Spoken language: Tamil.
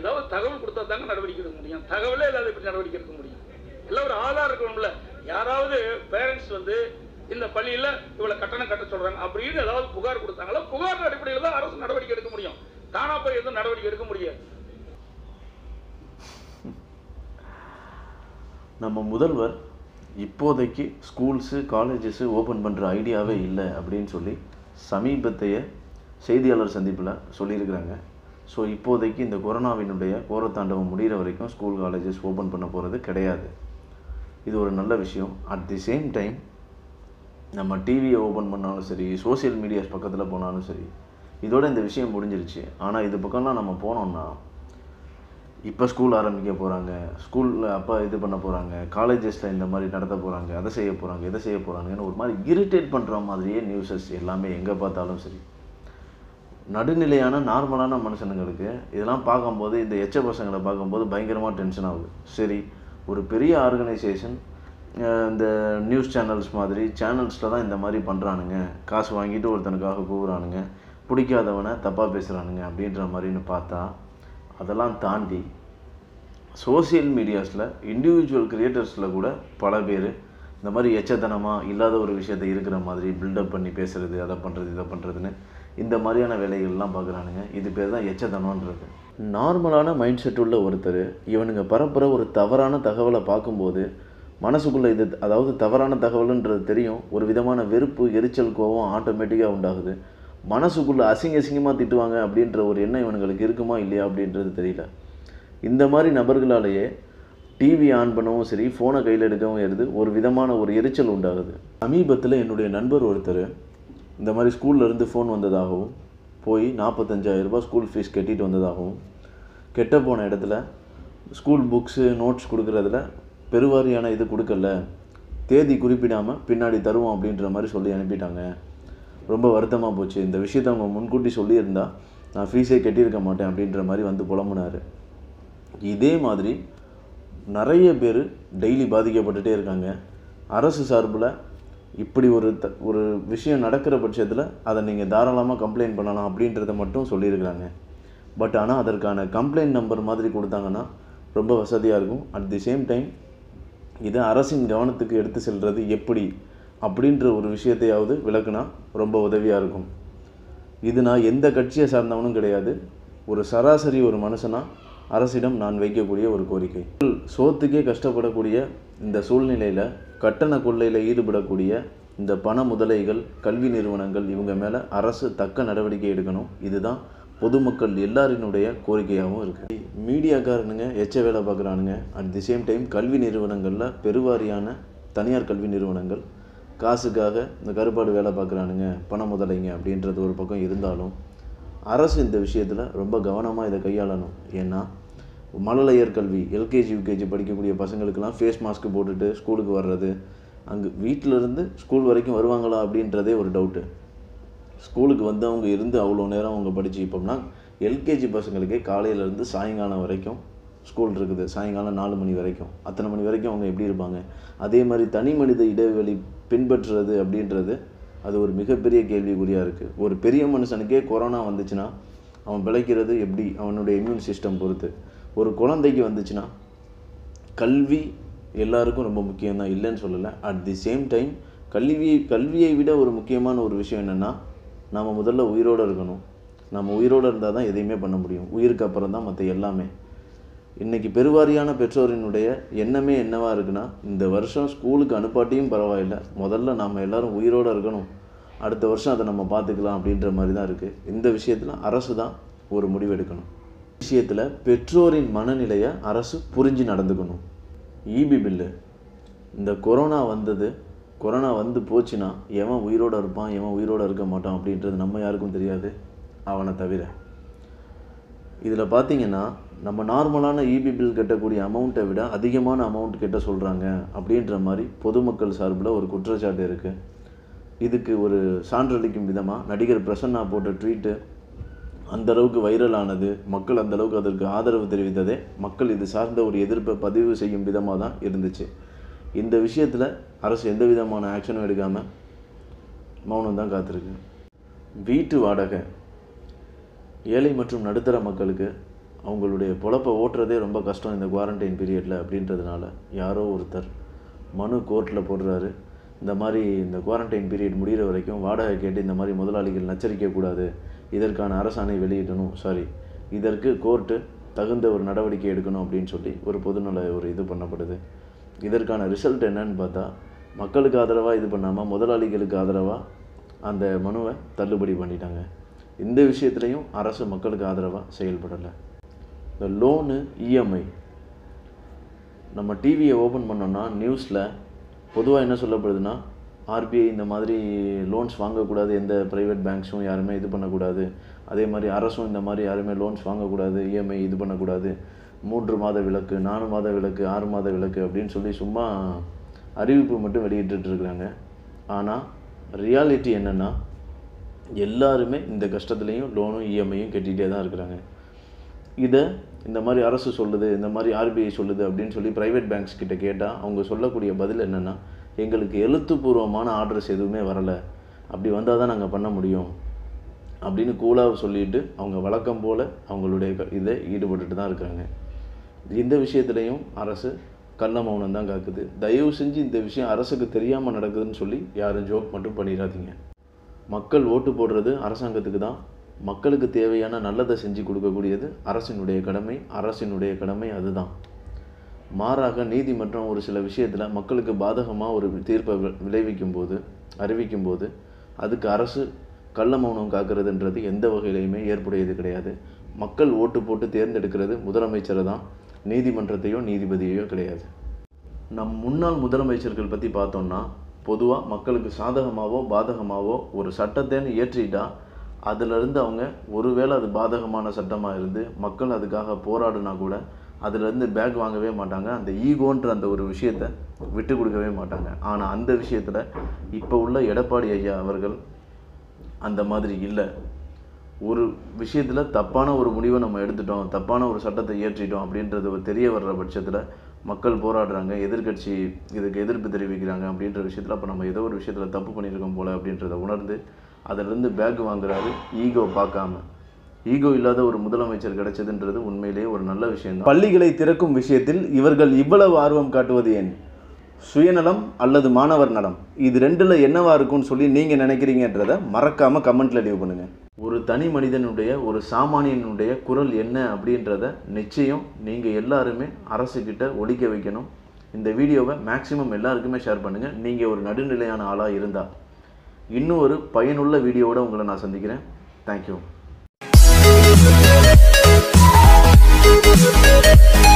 ஏதாவது தகவல் கொடுத்தா தாங்க நடவடிக்கை எடுக்க முடியும் தகவலே இல்லாத எப்படி நடவடிக்கை எடுக்க முடியும் எல்லாம் ஒரு ஆதாரம் இருக்கணும்ல யாராவது பேரண்ட்ஸ் வந்து இந்த பள்ளியில இவ்வளவு கட்டணம் கட்ட சொல்றாங்க அப்படின்னு ஏதாவது புகார் கொடுத்தாங்களா புகார் அடிப்படையில் தான் அரசு நடவடிக்கை எடுக்க முடியும் தானா போய் எதுவும் நடவடிக்கை எடுக்க முடியாது நம்ம முதல்வர் இப்போதைக்கு ஸ்கூல்ஸு காலேஜஸ்ஸு ஓப்பன் பண்ணுற ஐடியாவே இல்லை அப்படின்னு சொல்லி சமீபத்தைய செய்தியாளர் சந்திப்பில் சொல்லியிருக்கிறாங்க ஸோ இப்போதைக்கு இந்த கொரோனாவினுடைய கோரத்தாண்டவம் முடிகிற வரைக்கும் ஸ்கூல் காலேஜஸ் ஓப்பன் பண்ண போகிறது கிடையாது இது ஒரு நல்ல விஷயம் அட் தி சேம் டைம் நம்ம டிவியை ஓப்பன் பண்ணாலும் சரி சோஷியல் மீடியாஸ் பக்கத்தில் போனாலும் சரி இதோட இந்த விஷயம் முடிஞ்சிருச்சு ஆனால் இது பக்கம்லாம் நம்ம போனோம்னா இப்போ ஸ்கூல் ஆரம்பிக்க போகிறாங்க ஸ்கூலில் அப்போ இது பண்ண போகிறாங்க காலேஜஸில் இந்த மாதிரி நடத்த போகிறாங்க அதை செய்ய போகிறாங்க இதை செய்ய போகிறாங்கன்னு ஒரு மாதிரி இரிட்டேட் பண்ணுற மாதிரியே நியூஸஸ் எல்லாமே எங்கே பார்த்தாலும் சரி நடுநிலையான நார்மலான மனுஷனுங்களுக்கு இதெல்லாம் பார்க்கும்போது இந்த எச்ச பசங்களை பார்க்கும்போது பயங்கரமாக டென்ஷன் ஆகுது சரி ஒரு பெரிய ஆர்கனைசேஷன் இந்த நியூஸ் சேனல்ஸ் மாதிரி சேனல்ஸில் தான் இந்த மாதிரி பண்ணுறானுங்க காசு வாங்கிட்டு ஒருத்தனுக்காக கூவுறானுங்க பிடிக்காதவனை தப்பாக பேசுகிறானுங்க அப்படின்ற மாதிரின்னு பார்த்தா அதெல்லாம் தாண்டி சோஷியல் மீடியாஸில் இண்டிவிஜுவல் கிரியேட்டர்ஸில் கூட பல பேர் இந்த மாதிரி எச்சத்தனமாக இல்லாத ஒரு விஷயத்தை இருக்கிற மாதிரி பில்டப் பண்ணி பேசுகிறது அதை பண்ணுறது இதை பண்ணுறதுன்னு இந்த மாதிரியான வேலைகள்லாம் பார்க்குறானுங்க இது பேர் தான் எச்சத்தனம்ன்றது நார்மலான மைண்ட் செட் உள்ள ஒருத்தர் இவனுங்க பரப்புற ஒரு தவறான தகவலை பார்க்கும்போது மனசுக்குள்ளே இது அதாவது தவறான தகவலுன்றது தெரியும் ஒரு விதமான வெறுப்பு எரிச்சல் கோபம் ஆட்டோமேட்டிக்காக உண்டாகுது மனசுக்குள்ளே அசிங்க அசிங்கமாக திட்டுவாங்க அப்படின்ற ஒரு எண்ணம் இவனுங்களுக்கு இருக்குமா இல்லையா அப்படின்றது தெரியல இந்த மாதிரி நபர்களாலேயே டிவி ஆன் பண்ணவும் சரி ஃபோனை கையில் எடுக்கவும் எடுது ஒரு விதமான ஒரு எரிச்சல் உண்டாகுது சமீபத்தில் என்னுடைய நண்பர் ஒருத்தர் இந்த மாதிரி ஸ்கூல்ல இருந்து ஃபோன் வந்ததாகவும் போய் நாற்பத்தஞ்சாயிரம் ரூபாய் ஸ்கூல் ஃபீஸ் கட்டிட்டு வந்ததாகவும் கெட்ட போன இடத்துல ஸ்கூல் புக்ஸு நோட்ஸ் கொடுக்குறதுல பெருவாரியான இது கொடுக்கல தேதி குறிப்பிடாமல் பின்னாடி தருவோம் அப்படின்ற மாதிரி சொல்லி அனுப்பிட்டாங்க ரொம்ப வருத்தமாக போச்சு இந்த விஷயத்தை அவங்க முன்கூட்டி சொல்லியிருந்தா நான் ஃபீஸே கட்டியிருக்க மாட்டேன் அப்படின்ற மாதிரி வந்து புலம்புனாரு இதே மாதிரி நிறைய பேர் டெய்லி பாதிக்கப்பட்டுட்டே இருக்காங்க அரசு சார்பில் இப்படி ஒரு த ஒரு விஷயம் நடக்கிற பட்சத்தில் அதை நீங்கள் தாராளமாக கம்ப்ளைண்ட் பண்ணலாம் அப்படின்றத மட்டும் சொல்லியிருக்கிறாங்க பட் ஆனால் அதற்கான கம்ப்ளைண்ட் நம்பர் மாதிரி கொடுத்தாங்கன்னா ரொம்ப வசதியாக இருக்கும் அட் தி சேம் டைம் இதை அரசின் கவனத்துக்கு எடுத்து செல்வது எப்படி அப்படின்ற ஒரு விஷயத்தையாவது விளக்குனா ரொம்ப உதவியாக இருக்கும் இது நான் எந்த கட்சியை சார்ந்தவனும் கிடையாது ஒரு சராசரி ஒரு மனுஷனா அரசிடம் நான் வைக்கக்கூடிய ஒரு கோரிக்கை சோத்துக்கே கஷ்டப்படக்கூடிய இந்த சூழ்நிலையில் கட்டண கொள்ளையில் ஈடுபடக்கூடிய இந்த பண முதலைகள் கல்வி நிறுவனங்கள் இவங்க மேலே அரசு தக்க நடவடிக்கை எடுக்கணும் இதுதான் பொதுமக்கள் எல்லாரினுடைய கோரிக்கையாகவும் இருக்குது மீடியாக்காரனுங்க எச்ச வேலை பார்க்குறானுங்க அட் தி சேம் டைம் கல்வி நிறுவனங்களில் பெருவாரியான தனியார் கல்வி நிறுவனங்கள் காசுக்காக இந்த கருப்பாடு வேலை பார்க்குறானுங்க பண முதலைங்க அப்படின்றது ஒரு பக்கம் இருந்தாலும் அரசு இந்த விஷயத்தில் ரொம்ப கவனமாக இதை கையாளணும் ஏன்னா மழலையர் கல்வி எல்கேஜி யூகேஜி படிக்கக்கூடிய பசங்களுக்கெல்லாம் ஃபேஸ் மாஸ்க் போட்டுட்டு ஸ்கூலுக்கு வர்றது அங்கே வீட்டில் இருந்து ஸ்கூல் வரைக்கும் வருவாங்களா அப்படின்றதே ஒரு டவுட்டு ஸ்கூலுக்கு வந்து அவங்க இருந்து அவ்வளோ நேரம் அவங்க படிச்சு இப்போம்னா எல்கேஜி பசங்களுக்கே காலையிலேருந்து சாயங்காலம் வரைக்கும் ஸ்கூல் இருக்குது சாயங்காலம் நாலு மணி வரைக்கும் அத்தனை மணி வரைக்கும் அவங்க எப்படி இருப்பாங்க அதே மாதிரி தனி மனித இடைவெளி பின்பற்றுறது அப்படின்றது அது ஒரு மிகப்பெரிய கேள்விக்குறியாக இருக்குது ஒரு பெரிய மனுஷனுக்கே கொரோனா வந்துச்சுன்னா அவன் பிழைக்கிறது எப்படி அவனுடைய இம்யூன் சிஸ்டம் பொறுத்து ஒரு குழந்தைக்கு வந்துச்சுன்னா கல்வி எல்லாருக்கும் ரொம்ப முக்கியம் தான் இல்லைன்னு சொல்லலை அட் தி சேம் டைம் கல்வி கல்வியை விட ஒரு முக்கியமான ஒரு விஷயம் என்னென்னா நாம் முதல்ல உயிரோடு இருக்கணும் நம்ம உயிரோடு இருந்தால் தான் எதையுமே பண்ண முடியும் உயிருக்கு அப்புறம் தான் மற்ற எல்லாமே இன்றைக்கி பெருவாரியான பெற்றோரினுடைய எண்ணமே என்னவா இருக்குன்னா இந்த வருஷம் ஸ்கூலுக்கு அனுப்பாட்டியும் பரவாயில்லை முதல்ல நாம் எல்லாரும் உயிரோடு இருக்கணும் அடுத்த வருஷம் அதை நம்ம பார்த்துக்கலாம் அப்படின்ற மாதிரி தான் இருக்குது இந்த விஷயத்தில் அரசு தான் ஒரு முடிவு எடுக்கணும் விஷயத்தில் பெற்றோரின் மனநிலையை அரசு புரிஞ்சு நடந்துக்கணும் இபி பில்லு இந்த கொரோனா வந்தது கொரோனா வந்து போச்சுன்னா எவன் உயிரோடு இருப்பான் எவன் உயிரோடு இருக்க மாட்டான் அப்படின்றது நம்ம யாருக்கும் தெரியாது அவனை தவிர இதில் பார்த்தீங்கன்னா நம்ம நார்மலான இபி பில் கட்டக்கூடிய அமௌண்ட்டை விட அதிகமான அமௌண்ட் கட்ட சொல்கிறாங்க அப்படின்ற மாதிரி பொதுமக்கள் சார்பில் ஒரு குற்றச்சாட்டு இருக்குது இதுக்கு ஒரு சான்றளிக்கும் விதமாக நடிகர் பிரசன்னா போட்ட ட்வீட்டு அந்த அளவுக்கு வைரல் ஆனது மக்கள் அந்த அளவுக்கு அதற்கு ஆதரவு தெரிவித்ததே மக்கள் இது சார்ந்த ஒரு எதிர்ப்பை பதிவு செய்யும் விதமாக தான் இருந்துச்சு இந்த விஷயத்தில் அரசு எந்த விதமான ஆக்ஷனும் எடுக்காமல் மௌனம் தான் காத்திருக்கு வீட்டு வாடகை ஏழை மற்றும் நடுத்தர மக்களுக்கு அவங்களுடைய பொழப்பை ஓட்டுறதே ரொம்ப கஷ்டம் இந்த குவாரண்டைன் பீரியடில் அப்படின்றதுனால யாரோ ஒருத்தர் மனு கோர்ட்டில் போடுறாரு இந்த மாதிரி இந்த குவாரண்டைன் பீரியட் முடிகிற வரைக்கும் வாடகை கேட்டு இந்த மாதிரி முதலாளிகள் நச்சரிக்கக்கூடாது இதற்கான அரசாணை வெளியிடணும் சாரி இதற்கு கோர்ட்டு தகுந்த ஒரு நடவடிக்கை எடுக்கணும் அப்படின்னு சொல்லி ஒரு பொதுநல ஒரு இது பண்ணப்படுது இதற்கான ரிசல்ட் என்னன்னு பார்த்தா மக்களுக்கு ஆதரவாக இது பண்ணாமல் முதலாளிகளுக்கு ஆதரவாக அந்த மனுவை தள்ளுபடி பண்ணிட்டாங்க இந்த விஷயத்துலையும் அரசு மக்களுக்கு ஆதரவாக செயல்படலை இந்த லோனு இஎம்ஐ நம்ம டிவியை ஓப்பன் பண்ணோம்னா நியூஸில் பொதுவாக என்ன சொல்லப்படுதுன்னா ஆர்பிஐ இந்த மாதிரி லோன்ஸ் வாங்கக்கூடாது எந்த ப்ரைவேட் பேங்க்ஸும் யாருமே இது பண்ணக்கூடாது அதே மாதிரி அரசும் இந்த மாதிரி யாருமே லோன்ஸ் வாங்கக்கூடாது இஎம்ஐ இது பண்ணக்கூடாது மூன்று மாத விலக்கு நாலு மாத விலக்கு ஆறு மாத விலக்கு அப்படின்னு சொல்லி சும்மா அறிவிப்பு மட்டும் வெளியிட்டுட்டு இருக்காங்க ஆனால் ரியாலிட்டி என்னென்னா எல்லாருமே இந்த கஷ்டத்துலேயும் லோனும் இஎம்ஐயும் கட்டிகிட்டே தான் இருக்கிறாங்க இதை இந்த மாதிரி அரசு சொல்லுது இந்த மாதிரி ஆர்பிஐ சொல்லுது அப்படின்னு சொல்லி ப்ரைவேட் பேங்க்ஸ் கிட்ட கேட்டால் அவங்க சொல்லக்கூடிய பதில் என்னென்னா எங்களுக்கு எழுத்துப்பூர்வமான ஆர்டர்ஸ் எதுவுமே வரலை அப்படி வந்தால் தான் நாங்கள் பண்ண முடியும் அப்படின்னு கூலாக சொல்லிட்டு அவங்க வழக்கம் போல் அவங்களுடைய க- இதை ஈடுபட்டுட்டு தான் இருக்கிறாங்க இந்த விஷயத்துலையும் அரசு கள்ள மௌனம் தான் காக்குது தயவு செஞ்சு இந்த விஷயம் அரசுக்கு தெரியாமல் நடக்குதுன்னு சொல்லி யாரும் ஜோக் மட்டும் பண்ணிடாதீங்க மக்கள் ஓட்டு போடுறது அரசாங்கத்துக்கு தான் மக்களுக்கு தேவையான நல்லதை செஞ்சு கொடுக்கக்கூடியது அரசினுடைய கடமை அரசினுடைய கடமை அதுதான் மாறாக நீதிமன்றம் ஒரு சில விஷயத்தில் மக்களுக்கு பாதகமாக ஒரு தீர்ப்பை வி- விளைவிக்கும் போது அறிவிக்கும் போது அதுக்கு அரசு கள்ள மௌனம் காக்கிறதுன்றது எந்த வகையிலையுமே ஏற்புடையது கிடையாது மக்கள் ஓட்டு போட்டு தேர்ந்தெடுக்கிறது முதலமைச்சரை தான் நீதிமன்றத்தையோ நீதிபதியையோ கிடையாது நம் முன்னாள் முதலமைச்சர்கள் பற்றி பார்த்தோம்னா பொதுவாக மக்களுக்கு சாதகமாகவோ பாதகமாகவோ ஒரு சட்டத்தைன்னு இயற்றிட்டா அதிலிருந்து அவங்க ஒருவேளை அது பாதகமான சட்டமாக இருந்து மக்கள் அதுக்காக போராடினா கூட அதிலிருந்து பேக் வாங்கவே மாட்டாங்க அந்த ஈகோன்ற அந்த ஒரு விஷயத்தை விட்டு கொடுக்கவே மாட்டாங்க ஆனால் அந்த விஷயத்தில் இப்போ உள்ள எடப்பாடி ஐயா அவர்கள் அந்த மாதிரி இல்லை ஒரு விஷயத்தில் தப்பான ஒரு முடிவை நம்ம எடுத்துட்டோம் தப்பான ஒரு சட்டத்தை இயற்றிட்டோம் அப்படின்றது ஒரு தெரிய வர்ற பட்சத்தில் மக்கள் போராடுறாங்க எதிர்க்கட்சி இதுக்கு எதிர்ப்பு தெரிவிக்கிறாங்க அப்படின்ற விஷயத்தில் அப்போ நம்ம ஏதோ ஒரு விஷயத்தில் தப்பு பண்ணியிருக்கோம் போல அப்படின்றத உணர்ந்து அதிலிருந்து பேக் வாங்குறாரு ஈகோ பார்க்காம ஈகோ இல்லாத ஒரு முதலமைச்சர் கிடைச்சதுன்றது உண்மையிலேயே ஒரு நல்ல விஷயம் தான் பள்ளிகளை திறக்கும் விஷயத்தில் இவர்கள் இவ்வளவு ஆர்வம் காட்டுவது ஏன் சுயநலம் அல்லது மாணவர் நலம் இது ரெண்டுல என்னவா இருக்கும்னு சொல்லி நீங்க நினைக்கிறீங்கன்றத மறக்காம கமெண்ட்ல லீவ் பண்ணுங்க ஒரு தனி மனிதனுடைய ஒரு சாமானியனுடைய குரல் என்ன அப்படின்றத நிச்சயம் நீங்க எல்லாருமே அரசுகிட்ட ஒலிக்க வைக்கணும் இந்த வீடியோவை மேக்ஸிமம் எல்லாருக்குமே ஷேர் பண்ணுங்க நீங்க ஒரு நடுநிலையான ஆளா இருந்தா இன்னும் ஒரு பயனுள்ள வீடியோவோட உங்களை நான் சந்திக்கிறேன் தேங்க்யூ